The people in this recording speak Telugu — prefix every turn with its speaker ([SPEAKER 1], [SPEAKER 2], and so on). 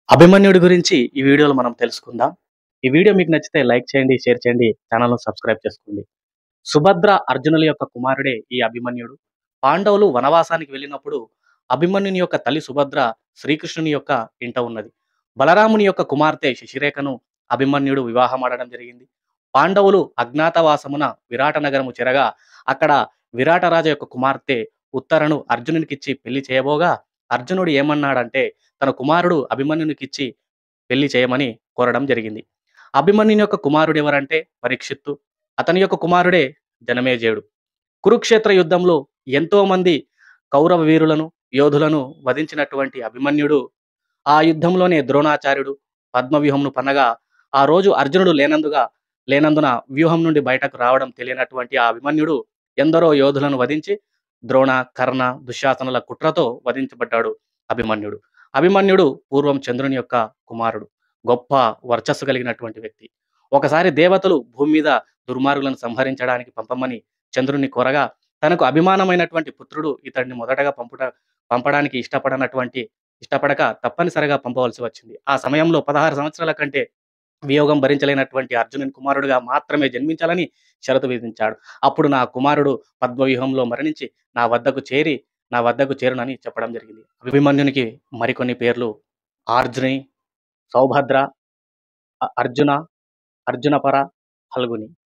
[SPEAKER 1] అభిమన్యుడి గురించి ఈ వీడియోలో మనం తెలుసుకుందాం. ఈ వీడియో మీకు నచ్చితే లైక్ చేయండి, షేర్ చేయండి, ఛానెల్‌ను సబ్స్క్రైబ్ చేసుకోండి. సుభద్ర, అర్జునుల యొక్క కుమారుడే ఈ అభిమన్యుడు. పాండవులు వనవాసానికి వెళ్ళినప్పుడు అభిమన్యుని యొక్క తల్లి సుభద్ర శ్రీకృష్ణుని యొక్క ఇంట ఉన్నది. బలరాముని యొక్క కుమార్తె శశిరేఖను అభిమన్యుడు వివాహమాడడం జరిగింది. పాండవులు అజ్ఞాతవాసమున విరాట నగరము చేరగా అక్కడ విరాట రాజు యొక్క కుమార్తె ఉత్తరను అర్జునునికిచ్చి పెళ్లి చేయబోగా అర్జునుడు ఏమన్నాడంటే తన కుమారుడు అభిమన్యునికిచ్చి పెళ్లి చేయమని కోరడం జరిగింది. అభిమన్యుని యొక్క కుమారుడు ఎవరంటే పరీక్షిత్తు. అతని యొక్క కుమారుడే జనమేజయుడు. కురుక్షేత్ర యుద్ధంలో ఎంతో మంది కౌరవ వీరులను, యోధులను వధించినటువంటి అభిమన్యుడు ఆ యుద్ధంలోనే ద్రోణాచార్యుడు పద్మవ్యూహంను పన్నగా ఆ రోజు అర్జునుడు లేనందుగా లేనందున వ్యూహం నుండి బయటకు రావడం తెలియనటువంటి ఆ అభిమన్యుడు ఎందరో యోధులను వధించి ద్రోణ, కర్ణ, దుశ్శాసనుల కుట్రతో వధించబడ్డాడు అభిమన్యుడు. అభిమన్యుడు పూర్వం చంద్రుని యొక్క కుమారుడు. గొప్ప వర్చస్సు కలిగినటువంటి వ్యక్తి. ఒకసారి దేవతలు భూమి మీద దుర్మార్గులను సంహరించడానికి పంపమని చంద్రుని కోరగా తనకు అభిమానమైనటువంటి పుత్రుడు ఇతడిని మొదటగా పంపుట పంపడానికి ఇష్టపడనటువంటి ఇష్టపడక తప్పనిసరిగా పంపవలసి వచ్చింది. ఆ సమయంలో 16 సంవత్సరాల కంటే వియోగం భరించలేనటువంటి అర్జునుని కుమారుడుగా మాత్రమే జన్మించాలని షరతు విధించాడు. అప్పుడు నా కుమారుడు పద్మవ్యూహంలో మరణించి నా వద్దకు చేరి నా వద్దకు చేరునని చెప్పడం జరిగింది. అభిమన్యునికి మరికొన్ని పేర్లు ఆర్జుని, సౌభద్ర, అ అర్జున, అర్జునపర, ఫల్గుని.